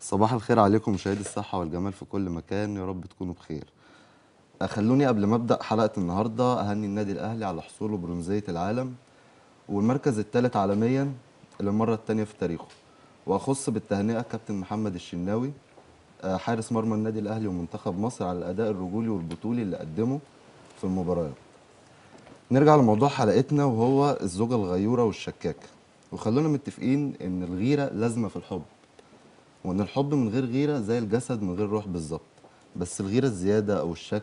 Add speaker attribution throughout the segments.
Speaker 1: صباح الخير عليكم مشاهدي الصحة والجمال في كل مكان يا رب تكونوا بخير خلوني قبل ما أبدأ حلقة النهاردة أهني النادي الأهلي على حصوله برونزية العالم والمركز الثالث عالميا للمرة الثانية في تاريخه وأخص بالتهنئة كابتن محمد الشناوي آه، حارس مرمى النادي الأهلي ومنتخب مصر على الأداء الرجولي والبطولي اللي قدمه في المباريات نرجع لموضوع حلقتنا وهو الزوجة الغيورة والشكاكة وخلونا متفقين إن الغيرة لازمة في الحب وان الحب من غير غيره زي الجسد من غير روح بالظبط بس الغيره الزياده او الشك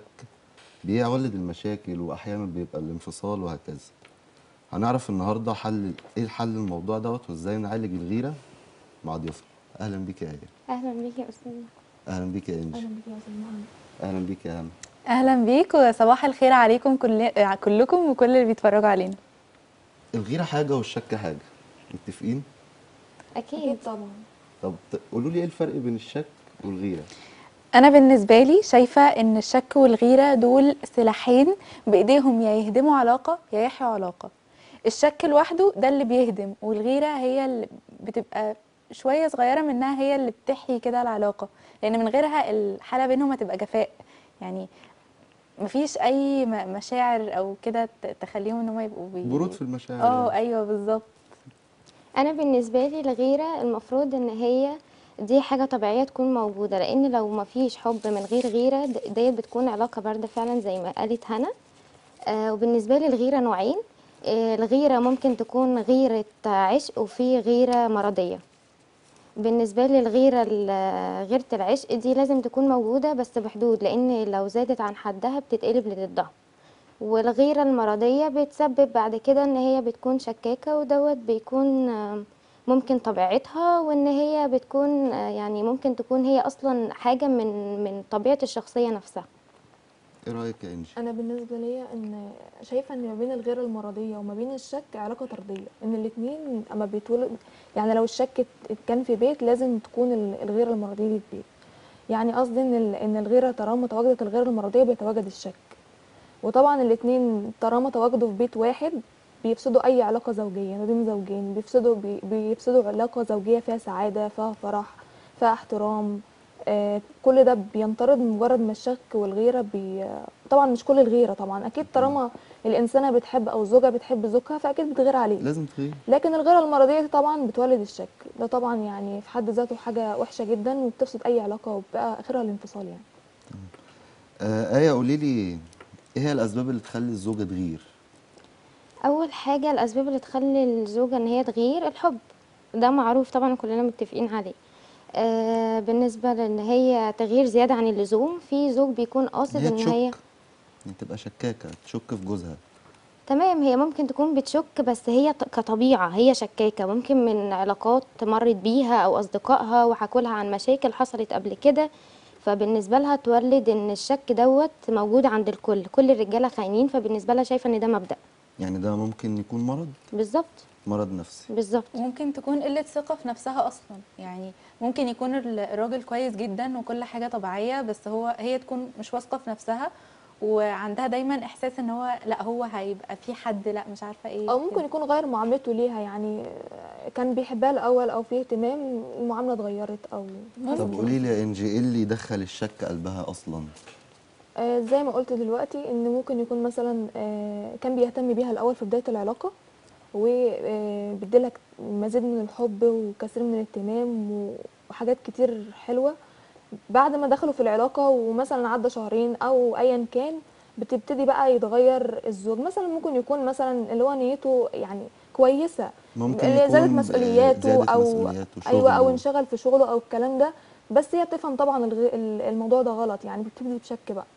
Speaker 1: بيولد المشاكل واحيانا بيبقى الانفصال وهكذا هنعرف النهارده حل ايه الحل الموضوع دوت وازاي نعالج الغيره مع ضيوفنا اهلا بيك يا ايه
Speaker 2: اهلا بيك يا استاذ
Speaker 1: اهلا بيك يا انجي
Speaker 3: اهلا بك يا استاذ محمد
Speaker 1: اهلا بيك يا هنا
Speaker 3: اهلا بيك وصباح الخير عليكم كل... كلكم وكل اللي بيتفرجوا علينا
Speaker 1: الغيره حاجه والشك حاجه متفقين
Speaker 2: اكيد
Speaker 3: طبعا
Speaker 1: طب ت- قولوا لي ايه الفرق بين الشك والغيره
Speaker 3: انا بالنسبه لي شايفه ان الشك والغيره دول سلاحين بايديهم يا يهدموا علاقه يا يحيوا علاقه الشك لوحده ده اللي بيهدم والغيره هي اللي بتبقى شويه صغيره منها هي اللي بتحيي كده العلاقه لان من غيرها الحاله بينهم هتبقى جفاء يعني مفيش اي م- مشاعر او كده ت- تخليهم ان هم يبقوا بي...
Speaker 1: برود في المشاعر
Speaker 3: اه
Speaker 1: يعني.
Speaker 3: ايوه بالظبط
Speaker 2: انا بالنسبه لي الغيره المفروض ان هي دي حاجه طبيعيه تكون موجوده لان لو ما فيش حب من غير غيره د- ديت بتكون علاقه بارده فعلا زي ما قالت هنا آه وبالنسبه لي الغيره نوعين آه الغيره ممكن تكون غيره عشق وفي غيره مرضيه بالنسبة لي الغيرة ال- غيرة العشق دي لازم تكون موجودة بس بحدود لأن لو زادت عن حدها بتتقلب لضدها والغيرة المرضية بتسبب بعد كده ان هي بتكون شكاكة ودوت بيكون آه، ممكن طبيعتها وان هي بتكون آه، يعني ممكن تكون هي اصلا حاجة من من طبيعة الشخصية نفسها
Speaker 1: ايه رايك يا انجي
Speaker 4: انا بالنسبه ليا ان شايفه ان ما بين الغيره المرضيه وما بين الشك علاقه طرديه ان الاثنين اما بيتولد يعني لو الشك ات- كان في بيت لازم تكون ال- الغيره المرضيه دي في بيت يعني قصدي ان ال- ان الغيره طالما تواجدت الغيره المرضيه بيتواجد الشك وطبعا الاثنين طالما تواجدوا في بيت واحد بيفسدوا اي علاقه زوجيه ما بين زوجين بيفسدوا بي- بيفسدوا علاقه زوجيه فيها سعاده فيها فرح فيها احترام آه، كل ده بينطرد مجرد ما الشك والغيره بي طبعا مش كل الغيره طبعا اكيد طالما الانسانه بتحب او الزوجه بتحب زوجها فاكيد بتغير عليه
Speaker 1: لازم تغير
Speaker 4: لكن الغيره المرضيه دي طبعا بتولد الشك ده طبعا يعني في حد ذاته حاجه وحشه جدا وبتفسد اي علاقه وبقى اخرها الانفصال يعني
Speaker 1: آه ايه قولي لي ايه هي الاسباب اللي تخلي الزوجه تغير
Speaker 2: اول حاجة الاسباب اللي تخلي الزوجة ان هي تغير الحب ده معروف طبعا كلنا متفقين عليه آه بالنسبة لان هي تغيير زيادة عن اللزوم في زوج بيكون قاصد
Speaker 1: هي
Speaker 2: ان
Speaker 1: تشك
Speaker 2: هي
Speaker 1: يعني تبقى شكاكه تشك في جوزها
Speaker 2: تمام هي ممكن تكون بتشك بس هي ط- كطبيعة هي شكاكة ممكن من علاقات مرت بيها أو أصدقائها وحكولها عن مشاكل حصلت قبل كده فبالنسبة لها تولد إن الشك دوت موجود عند الكل كل الرجالة خاينين فبالنسبة لها شايفة إن ده مبدأ
Speaker 1: يعني ده ممكن يكون مرض
Speaker 2: بالظبط
Speaker 1: مرض نفسي
Speaker 2: بالظبط
Speaker 3: ممكن تكون قلة ثقة في نفسها أصلا يعني ممكن يكون ال- الراجل كويس جدا وكل حاجة طبيعية بس هو هي تكون مش واثقة في نفسها وعندها دايما إحساس إن هو لا هو هيبقى في حد لا مش عارفة إيه
Speaker 4: او ممكن
Speaker 3: كده.
Speaker 4: يكون غير معاملته ليها يعني كان بيحبها الاول او في اهتمام المعامله اتغيرت او
Speaker 1: طب قولي لي يا انجي ايه اللي يدخل الشك قلبها اصلا
Speaker 4: آه، زي ما قلت دلوقتي ان ممكن يكون مثلا آه، كان بيهتم بيها الاول في بدايه العلاقه وبيديلك مزيد من الحب وكثير من الاهتمام و- وحاجات كتير حلوه بعد ما دخلوا في العلاقه ومثلا عدى شهرين او ايا كان بتبتدي بقى يتغير الزوج مثلا ممكن يكون مثلا اللي هو نيته يعني كويسه
Speaker 1: ممكن
Speaker 4: اللي زادت
Speaker 1: يكون، آه،
Speaker 4: مسؤولياته
Speaker 1: زادت
Speaker 4: او
Speaker 1: مسؤولياته،
Speaker 4: ايوه او
Speaker 1: شغله.
Speaker 4: انشغل في شغله او الكلام ده بس هي بتفهم طبعا الغ- الموضوع ده غلط يعني بتبتدي بشك بقى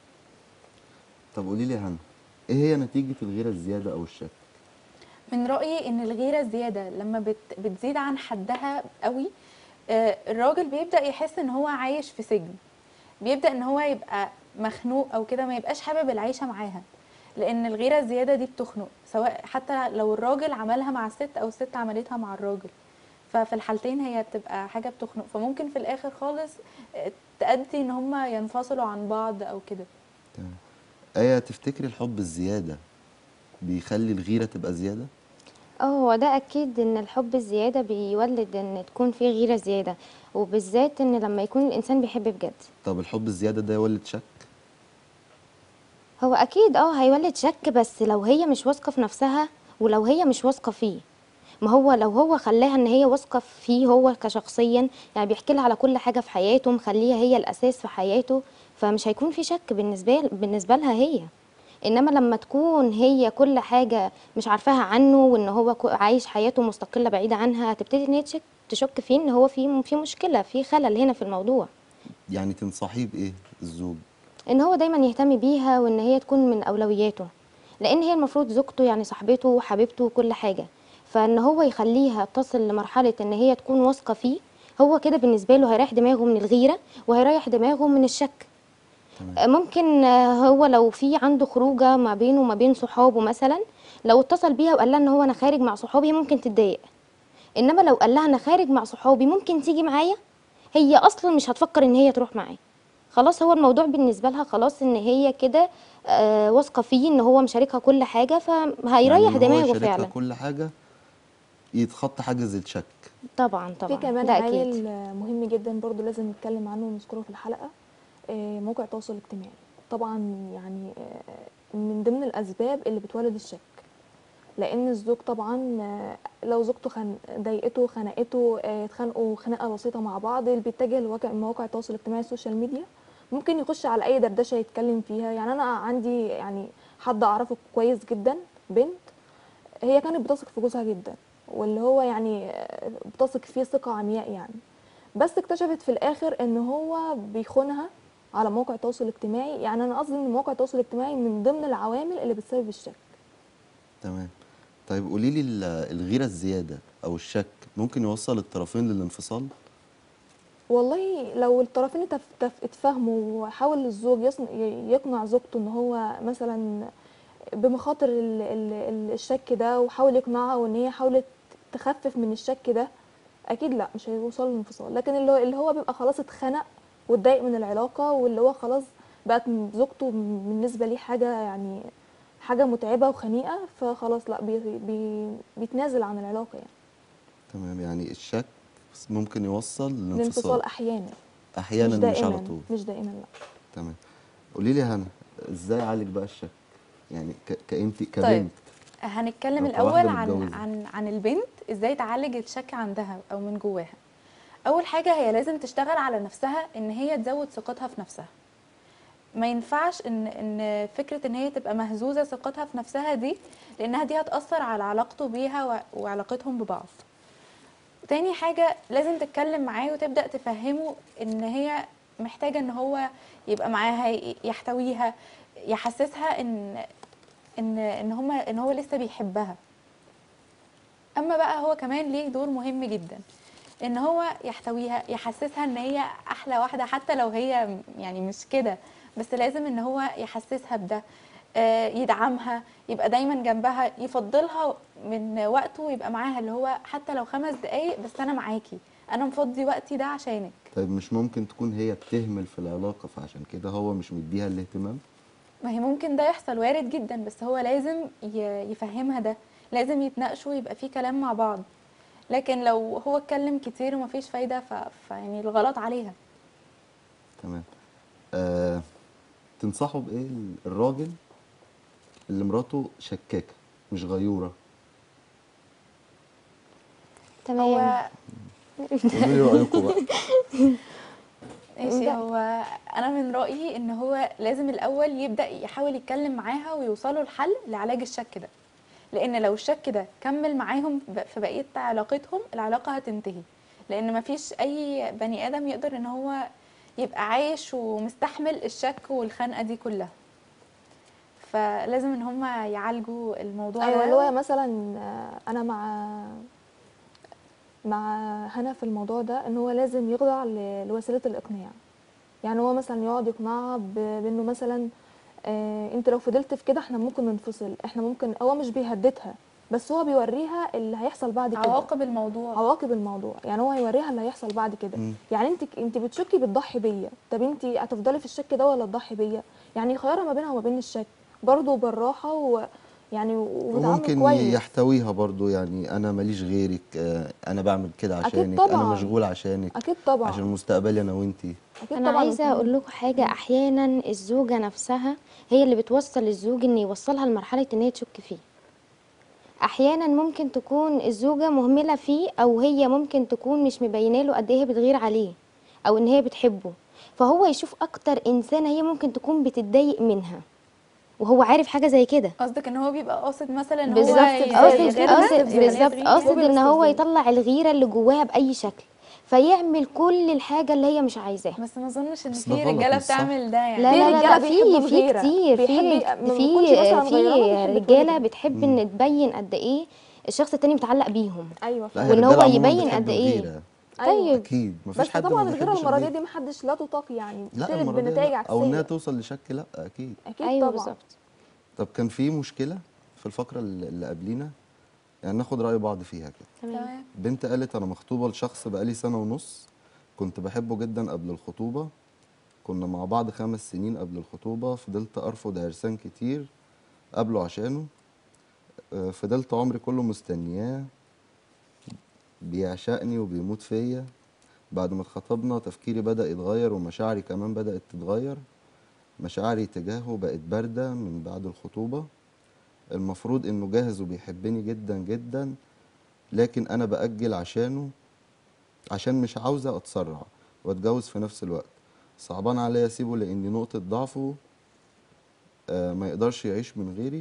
Speaker 1: طب قولي لي يا هنا ايه هي نتيجه الغيره الزياده او الشك
Speaker 3: من رأيي إن الغيرة الزيادة لما بت بتزيد عن حدها قوي آه، الراجل بيبدأ يحس إن هو عايش في سجن بيبدأ إن هو يبقى مخنوق أو كده ما يبقاش حابب العيشة معاها لأن الغيرة الزيادة دي بتخنق سواء حتى لو الراجل عملها مع الست أو الست عملتها مع الراجل ففي الحالتين هي بتبقى حاجة بتخنق فممكن في الآخر خالص آه، تأدي إن هما ينفصلوا عن بعض أو كده
Speaker 1: تمام ايه تفتكري الحب الزياده بيخلي الغيره تبقى زياده
Speaker 2: اه هو ده اكيد ان الحب الزياده بيولد ان تكون في غيره زياده وبالذات ان لما يكون الانسان بيحب بجد
Speaker 1: طب الحب الزياده ده يولد شك
Speaker 2: هو اكيد اه هيولد شك بس لو هي مش واثقه في نفسها ولو هي مش واثقه فيه ما هو لو هو خلاها ان هي واثقه فيه هو كشخصيا يعني بيحكي لها على كل حاجه في حياته مخليها هي الاساس في حياته فمش هيكون في شك بالنسبه بالنسبه لها هي انما لما تكون هي كل حاجه مش عارفاها عنه وان هو كو- عايش حياته مستقله بعيده عنها هتبتدي ان هي تشك تشك فيه ان هو في في مشكله في خلل هنا في الموضوع
Speaker 1: يعني تنصحيه بايه الزوج
Speaker 2: ان هو دايما يهتم بيها وان هي تكون من اولوياته لان هي المفروض زوجته يعني صاحبته وحبيبته وكل حاجه فان هو يخليها تصل لمرحله ان هي تكون واثقه فيه هو كده بالنسبه له هيريح دماغه من الغيره وهيريح دماغه من الشك
Speaker 1: تمام.
Speaker 2: ممكن آه، هو لو في عنده خروجه ما بينه وما بين صحابه مثلا لو اتصل بيها وقال لها ان هو انا خارج مع صحابي هي ممكن تتضايق انما لو قال لها انا خارج مع صحابي ممكن تيجي معايا هي اصلا مش هتفكر ان هي تروح معاه خلاص هو الموضوع بالنسبه لها خلاص ان هي كده آه، واثقه فيه ان هو مشاركها كل حاجه فهيريح
Speaker 1: يعني إن هو
Speaker 2: دماغه
Speaker 1: يشاركها
Speaker 2: فعلا
Speaker 1: كل حاجه يتخطى حاجز الشك
Speaker 2: طبعا طبعا
Speaker 4: في كمان
Speaker 2: ده اكيد
Speaker 4: عامل مهم جدا برضو لازم نتكلم عنه ونذكره في الحلقه آه، موقع التواصل الاجتماعي طبعا يعني آه، من ضمن الاسباب اللي بتولد الشك لان الزوج طبعا آه، لو زوجته خن... ضايقته خنقته آه، اتخانقوا خناقه بسيطه مع بعض اللي بيتجه لواقع مواقع التواصل الاجتماعي السوشيال ميديا ممكن يخش على اي دردشه يتكلم فيها يعني انا عندي يعني حد اعرفه كويس جدا بنت هي كانت بتثق في جوزها جدا واللي هو يعني آه، بتثق فيه ثقه عمياء يعني بس اكتشفت في الاخر ان هو بيخونها على مواقع التواصل الاجتماعي يعني انا قصدي ان مواقع التواصل الاجتماعي من ضمن العوامل اللي بتسبب الشك
Speaker 1: تمام طيب قولي لي ال- الغيره الزياده او الشك ممكن يوصل الطرفين للانفصال
Speaker 4: والله لو الطرفين اتف- اتف- اتفاهموا وحاول الزوج يصن- ي- يقنع زوجته ان هو مثلا بمخاطر ال- ال- ال- الشك ده وحاول يقنعها وان هي حاولت تخفف من الشك ده اكيد لا مش هيوصلوا للانفصال لكن اللي هو اللي هو بيبقى خلاص اتخنق واتضايق من العلاقه واللي هو خلاص بقت زوجته بالنسبه ليه حاجه يعني حاجه متعبه وخنيقه فخلاص لا بي بي بيتنازل عن العلاقه يعني
Speaker 1: تمام يعني الشك ممكن يوصل
Speaker 4: الانفصال
Speaker 1: للانفصال
Speaker 4: احيانا
Speaker 1: احيانا
Speaker 4: مش
Speaker 1: مش
Speaker 4: دائما
Speaker 1: على طول
Speaker 4: مش دائما لا
Speaker 1: تمام قولي لي هنا ازاي اعالج بقى الشك يعني ك... كانت كبنت
Speaker 3: هنتكلم
Speaker 1: أو
Speaker 3: الاول
Speaker 1: كواحدة
Speaker 3: عن
Speaker 1: متجوزة.
Speaker 3: عن عن البنت ازاي تعالج الشك عندها او من جواها اول حاجه هي لازم تشتغل على نفسها ان هي تزود ثقتها في نفسها ما ينفعش ان ان فكره ان هي تبقى مهزوزه ثقتها في نفسها دي لانها دي هتاثر على علاقته بيها وع- وعلاقتهم ببعض تاني حاجه لازم تتكلم معاه وتبدا تفهمه ان هي محتاجه ان هو يبقى معاها ي- يحتويها يحسسها ان ان ان هما ان هو لسه بيحبها اما بقى هو كمان ليه دور مهم جدا ان هو يحتويها يحسسها ان هي احلى واحده حتى لو هي يعني مش كده بس لازم ان هو يحسسها بده آه، يدعمها يبقى دايما جنبها يفضلها من وقته ويبقى معاها اللي هو حتى لو خمس دقايق بس انا معاكي انا مفضي وقتي ده عشانك
Speaker 1: طيب مش ممكن تكون هي بتهمل في العلاقه فعشان كده هو مش مديها الاهتمام
Speaker 3: ما هي ممكن ده يحصل وارد جدا بس هو لازم ي- يفهمها ده لازم يتناقشوا يبقى في كلام مع بعض لكن لو هو اتكلم كتير ومفيش فايدة ف... فيعني الغلط عليها
Speaker 1: تمام آه... تنصحوا بايه ال- الراجل اللي مراته شكاكه مش غيوره
Speaker 2: تمام
Speaker 3: هو
Speaker 1: قولوا لي رايكم بقى
Speaker 3: ماشي
Speaker 2: لا.
Speaker 3: هو انا من رايي ان هو لازم الاول يبدا يحاول يتكلم معاها ويوصلوا لحل لعلاج الشك ده لان لو الشك ده كمل معاهم ب- في بقيه علاقتهم العلاقه هتنتهي لان مفيش اي بني ادم يقدر ان هو يبقى عايش ومستحمل الشك والخنقه دي كلها فلازم ان هم يعالجوا الموضوع
Speaker 4: ايوه
Speaker 3: ده
Speaker 4: اللي هو مثلا آه، انا مع مع هنا في الموضوع ده ان هو لازم يخضع ل- لوسيله الاقناع يعني هو مثلا يقعد يقنعها ب- بانه مثلا آه انت لو فضلت في كده احنا ممكن ننفصل احنا ممكن هو مش بيهددها بس هو بيوريها اللي هيحصل بعد كده
Speaker 3: عواقب الموضوع
Speaker 4: عواقب الموضوع يعني هو هيوريها اللي هيحصل بعد كده
Speaker 1: مم.
Speaker 4: يعني انت انت بتشكي بتضحي بيا طب انت هتفضلي في الشك ده ولا تضحي بيا يعني خيارها ما بينها وما بين الشك برضه بالراحه و يعني وبتعامل
Speaker 1: وممكن
Speaker 4: كويس
Speaker 1: يحتويها برضو يعني انا ماليش غيرك آه، انا بعمل كده
Speaker 4: أكيد
Speaker 1: عشانك انا
Speaker 4: طبعاً.
Speaker 1: مشغول عشانك
Speaker 4: اكيد طبعا
Speaker 1: عشان مستقبلي انا وانتي
Speaker 4: اكيد
Speaker 2: انا
Speaker 4: طبعا
Speaker 2: عايزه اقول لكم حاجه احيانا الزوجه نفسها هي اللي بتوصل الزوج ان يوصلها لمرحله ان هي تشك فيه احيانا ممكن تكون الزوجه مهمله فيه او هي ممكن تكون مش مبينه له قد ايه هي بتغير عليه او ان هي بتحبه فهو يشوف اكتر انسانه هي ممكن تكون بتتضايق منها وهو عارف حاجه زي كده
Speaker 3: قصدك ان هو بيبقى قاصد مثلا ان هو
Speaker 2: بالظبط
Speaker 3: ي-
Speaker 2: قاصد
Speaker 3: يغيرها
Speaker 2: قاصد
Speaker 3: تبقى
Speaker 2: بالظبط
Speaker 3: تغيير.
Speaker 2: قاصد ان هو
Speaker 4: بالاستفزاز.
Speaker 2: يطلع الغيره اللي جواها باي شكل فيعمل كل الحاجه اللي هي مش عايزاها
Speaker 3: بس ما اظنش ان
Speaker 1: بس
Speaker 3: في
Speaker 1: ده غلط،
Speaker 3: رجاله
Speaker 1: مش صح.
Speaker 3: بتعمل ده يعني
Speaker 2: لا
Speaker 4: في
Speaker 2: لا لا,
Speaker 4: رجالة
Speaker 2: لا
Speaker 4: بيحبوا
Speaker 2: في في
Speaker 4: الغيرة.
Speaker 2: كتير في
Speaker 4: بيحب- ما
Speaker 2: في
Speaker 4: بيكونش مثلاً
Speaker 2: في
Speaker 4: غيرانة، بيحب
Speaker 2: رجاله
Speaker 4: الغيرة.
Speaker 2: بتحب ان تبين قد ايه الشخص التاني متعلق بيهم
Speaker 4: ايوه
Speaker 1: لا
Speaker 4: فعلا.
Speaker 1: هي
Speaker 2: وإن
Speaker 1: الرجالة
Speaker 2: هو
Speaker 1: عموماً
Speaker 2: يبين
Speaker 1: بتحب
Speaker 2: قد إيه.
Speaker 1: الغيرة.
Speaker 4: أيوة.
Speaker 2: طيب
Speaker 1: اكيد مفيش
Speaker 4: بس
Speaker 1: حد
Speaker 4: طبعا
Speaker 1: ما
Speaker 4: الغيره
Speaker 1: بيحبش
Speaker 4: المرضيه
Speaker 1: الغيرة.
Speaker 4: دي محدش لا تطاق يعني
Speaker 1: لا
Speaker 4: بتقلب
Speaker 1: المرة دي
Speaker 4: بنتائج
Speaker 1: لا. او انها
Speaker 4: عكسيه
Speaker 1: توصل لشك لا اكيد
Speaker 4: اكيد
Speaker 2: ايوه
Speaker 4: طبعا
Speaker 2: بالظبط
Speaker 1: طب كان في مشكله في الفقره اللي اللي قبلينا يعني ناخد راي بعض فيها كده
Speaker 2: تمام
Speaker 3: تمام
Speaker 1: بنت قالت انا مخطوبه لشخص بقالي سنه ونص كنت بحبه جدا قبل الخطوبه كنا مع بعض خمس سنين قبل الخطوبه فضلت ارفض عرسان كتير قبله عشانه آه، فضلت عمري كله مستنياه بيعشقني وبيموت فيا بعد ما اتخطبنا تفكيري بدأ يتغير ومشاعري كمان بدأت تتغير مشاعري تجاهه بقت باردة من بعد الخطوبة المفروض انه جاهز وبيحبني جدا جدا لكن انا بأجل عشانه عشان مش عاوزة اتسرع واتجوز في نفس الوقت صعبان عليا اسيبه لاني نقطة ضعفه آه، ما يقدرش يعيش من غيري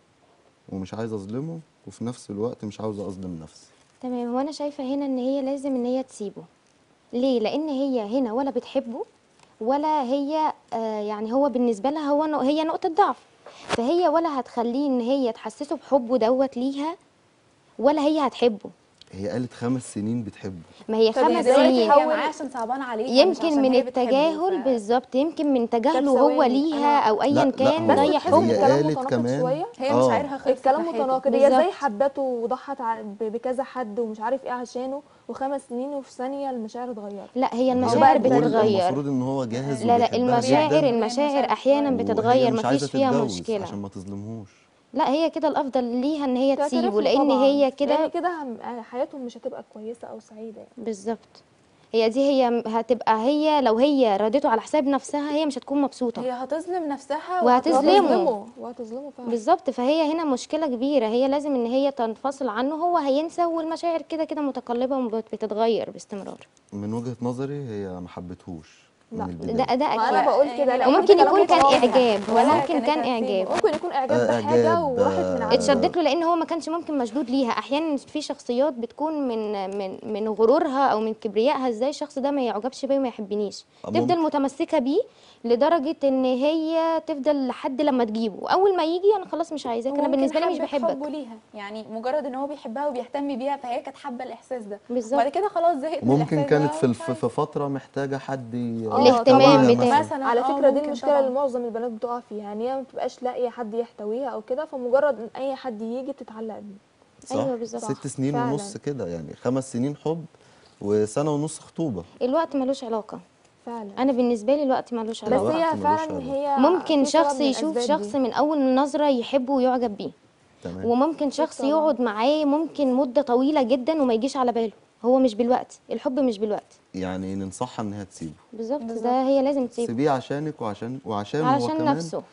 Speaker 1: ومش عايز اظلمه وفي نفس الوقت مش عاوز اظلم نفسي
Speaker 2: تمام وانا شايفه هنا ان هي لازم ان هي تسيبه ليه لان هي هنا ولا بتحبه ولا هي آه يعني هو بالنسبه لها هو نق- هي نقطه ضعف فهي ولا هتخليه ان هي تحسسه بحبه دوت ليها ولا هي هتحبه
Speaker 1: هي قالت خمس سنين بتحبه
Speaker 2: ما هي
Speaker 4: طب
Speaker 2: خمس
Speaker 4: إزاي
Speaker 2: سنين
Speaker 4: تحول-
Speaker 3: هي معاه عشان صعبان عليها مش
Speaker 2: يمكن
Speaker 3: عشان
Speaker 2: من
Speaker 3: هي بتحبه،
Speaker 2: التجاهل
Speaker 3: ف-
Speaker 2: بالظبط يمكن من تجاهله
Speaker 4: ثواني،
Speaker 2: هو ليها
Speaker 4: أنا-
Speaker 2: او ايا
Speaker 1: لا، لا،
Speaker 2: كان
Speaker 1: هو
Speaker 2: ده
Speaker 4: هي
Speaker 2: يحب
Speaker 1: هي
Speaker 4: الكلام
Speaker 1: قالت
Speaker 4: متناقض
Speaker 1: كمان
Speaker 4: شوية.
Speaker 3: هي
Speaker 1: آه.
Speaker 3: مشاعرها خلصت
Speaker 4: الكلام
Speaker 3: ناحيته.
Speaker 4: متناقض هي ازاي
Speaker 2: بالظبط.
Speaker 4: حبته وضحت ع- ب- بكذا حد ومش عارف ايه عشانه وخمس سنين وفي ثانيه المشاعر اتغيرت
Speaker 2: لا هي
Speaker 1: هي
Speaker 2: المشاعر
Speaker 1: المفروض-
Speaker 2: بتتغير
Speaker 1: المفروض ان هو جاهز
Speaker 2: لا لا
Speaker 1: وبيحبها
Speaker 2: المشاعر
Speaker 1: جداً
Speaker 2: المشاعر احيانا
Speaker 3: وهي
Speaker 2: بتتغير
Speaker 1: وهي مش عايزة
Speaker 2: مفيش فيها
Speaker 1: تتجوز
Speaker 2: مشكله
Speaker 1: عشان ما تظلمهوش
Speaker 2: لا هي كده الافضل ليها ان هي
Speaker 4: تعترف
Speaker 2: تسيبه
Speaker 4: له
Speaker 2: لان
Speaker 4: طبعاً.
Speaker 2: هي كده
Speaker 4: لان كده هم- حياتهم مش هتبقى كويسه او سعيده يعني.
Speaker 2: بالظبط هي دي هي م- هتبقى هي لو هي ردته على حساب نفسها هي مش هتكون مبسوطه
Speaker 3: هي هتظلم نفسها
Speaker 2: وهتظلمه.
Speaker 4: وهتظلمه وهتظلمه فعلا
Speaker 2: بالظبط فهي هنا مشكله كبيره هي لازم ان هي تنفصل عنه هو هينسى والمشاعر كده كده متقلبه وبتتغير باستمرار
Speaker 1: من وجهة نظري هي ما حبتهوش
Speaker 4: لا،
Speaker 1: من البداية
Speaker 2: ده ده
Speaker 4: ما انا
Speaker 2: اكيد
Speaker 4: بقول كده لا
Speaker 2: وممكن
Speaker 4: كلام
Speaker 2: يكون كان
Speaker 4: متناقض.
Speaker 2: اعجاب هو
Speaker 3: ولا
Speaker 2: ممكن
Speaker 3: كانت
Speaker 2: كان
Speaker 3: هتسيبه.
Speaker 2: اعجاب
Speaker 4: ممكن يكون اعجاب
Speaker 1: آه،
Speaker 4: بحاجه
Speaker 1: إعجاب،
Speaker 4: وراحت من
Speaker 1: آه،
Speaker 4: عنده
Speaker 2: اتشدت له لان هو ما كانش ممكن مشدود ليها احيانا في شخصيات بتكون من من من غرورها او من كبريائها ازاي الشخص ده ما يعجبش بيا وما يحبنيش
Speaker 1: ممكن.
Speaker 2: تفضل متمسكه بيه لدرجه ان هي تفضل لحد لما تجيبه اول ما يجي انا خلاص مش عايزاك انا
Speaker 3: وممكن
Speaker 2: بالنسبه لي مش
Speaker 3: حبت
Speaker 2: بحبك
Speaker 3: حبه ليها يعني مجرد ان هو بيحبها وبيهتم بيها فهي كانت حابه الاحساس ده
Speaker 2: بالظبط.
Speaker 3: وبعد كده خلاص زهقت من
Speaker 1: وممكن
Speaker 3: الإحساس
Speaker 1: كانت
Speaker 3: ده
Speaker 1: في الف-
Speaker 3: ومش
Speaker 1: في فترة محتاجة حد ي-
Speaker 4: آه،
Speaker 2: الاهتمام
Speaker 1: يحتويها
Speaker 2: بتاعه.
Speaker 1: مثلاً.
Speaker 3: مثلا
Speaker 4: على
Speaker 3: آه،
Speaker 4: فكره دي
Speaker 3: ممكن
Speaker 4: المشكله
Speaker 3: طبعاً.
Speaker 4: اللي معظم البنات بتقع فيها يعني هي ما بتبقاش لاقيه حد يحتويها او كده فمجرد ان اي حد يجي تتعلق بيه
Speaker 1: صح؟
Speaker 2: أيوة بالظبط.
Speaker 1: ست سنين
Speaker 4: فعلاً.
Speaker 1: ونص كده يعني خمس سنين حب وسنة ونص خطوبة
Speaker 2: الوقت ملوش علاقه
Speaker 4: فعلا
Speaker 2: انا بالنسبه لي الوقت ملوش
Speaker 4: بس
Speaker 2: علاقه
Speaker 1: الوقت
Speaker 4: هي
Speaker 1: ملوش
Speaker 4: فعلا
Speaker 1: علاقة.
Speaker 4: هي
Speaker 2: ممكن
Speaker 4: في سبب
Speaker 2: شخص
Speaker 4: من
Speaker 2: يشوف
Speaker 4: الأسباب
Speaker 2: شخص
Speaker 4: دي.
Speaker 2: من اول نظره يحبه ويعجب بيه
Speaker 1: تمام
Speaker 2: وممكن شخص
Speaker 4: طبعاً.
Speaker 2: يقعد معاه ممكن مده طويله جدا وما يجيش على باله هو مش بالوقت الحب مش بالوقت
Speaker 1: يعني ننصحها ان هي تسيبه
Speaker 2: بالظبط
Speaker 3: بالظبط.
Speaker 2: ده هي لازم تسيبه
Speaker 1: سيبيه عشانك وعشان وعشان هو
Speaker 2: علشان
Speaker 1: كمان
Speaker 2: نفسه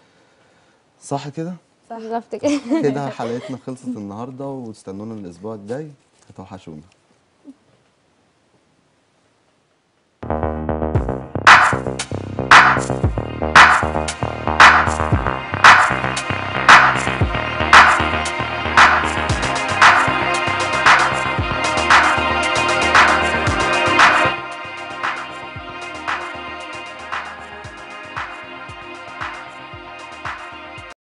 Speaker 1: صح كده
Speaker 2: بالظبط كده
Speaker 1: كده حلقتنا خلصت النهارده واستنونا الاسبوع الجاي هتوحشونا